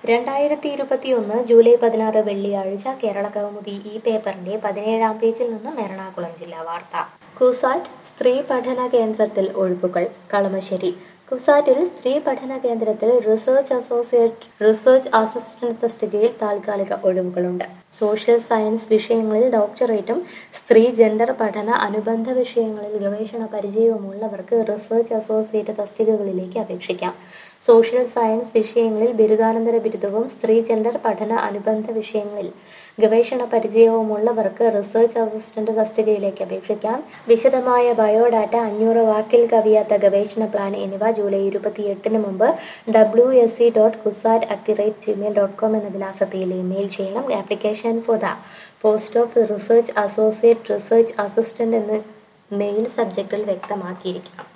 രണ്ടായിരത്തി ഇരുപത്തിയൊന്ന് ജൂലൈ പതിനാറ് വെള്ളിയാഴ്ച കേരള കൗമുദി ഈ പേപ്പറിന്റെ പതിനേഴാം പേജിൽ നിന്നും എറണാകുളം ജില്ലാ വാർത്ത കുസാറ്റ് സ്ത്രീ പഠന കേന്ദ്രത്തിൽ ഒഴിവുകൾ കളമശ്ശേരി കുസാറ്റിൽ സ്ത്രീ പഠന കേന്ദ്രത്തിൽ റിസർച്ച് അസോസിയേറ്റ് റിസർച്ച് അസിസ്റ്റന്റ് തസ്തികയിൽ താൽക്കാലിക ഒഴിവുകളുണ്ട് സോഷ്യൽ സയൻസ് വിഷയങ്ങളിൽ ഡോക്ടറേറ്റും സ്ത്രീ ജെൻഡർ പഠന അനുബന്ധ വിഷയങ്ങളിൽ ഗവേഷണ പരിചയവുമുള്ളവർക്ക് റിസർച്ച് അസോസിയേറ്റ് തസ്തികകളിലേക്ക് അപേക്ഷിക്കാം സോഷ്യൽ സയൻസ് വിഷയങ്ങളിൽ ബിരുദാനന്തര ബിരുദവും സ്ത്രീ ജെൻഡർ പഠന അനുബന്ധ വിഷയങ്ങളിൽ ഗവേഷണ പരിചയവുമുള്ളവർക്ക് റിസർച്ച് അസിസ്റ്റന്റ് തസ്തികയിലേക്ക് അപേക്ഷിക്കാം വിശദമായ ബയോഡാറ്റ അഞ്ഞൂറ് വാക്കിൽ കവിയാത്ത ഗവേഷണ പ്ലാൻ എന്നിവ ജൂലൈ ഇരുപത്തിയെട്ടിന് മുമ്പ് W S C dot CUSAT at the rate Gmail dot com എന്ന വിലാസത്തിൽ ഇമെയിൽ ചെയ്യണം application for the post of research associate research assistant എന്ന് മെയിൽ സബ്ജക്റ്റിൽ വ്യക്തമാക്കിയിരിക്കണം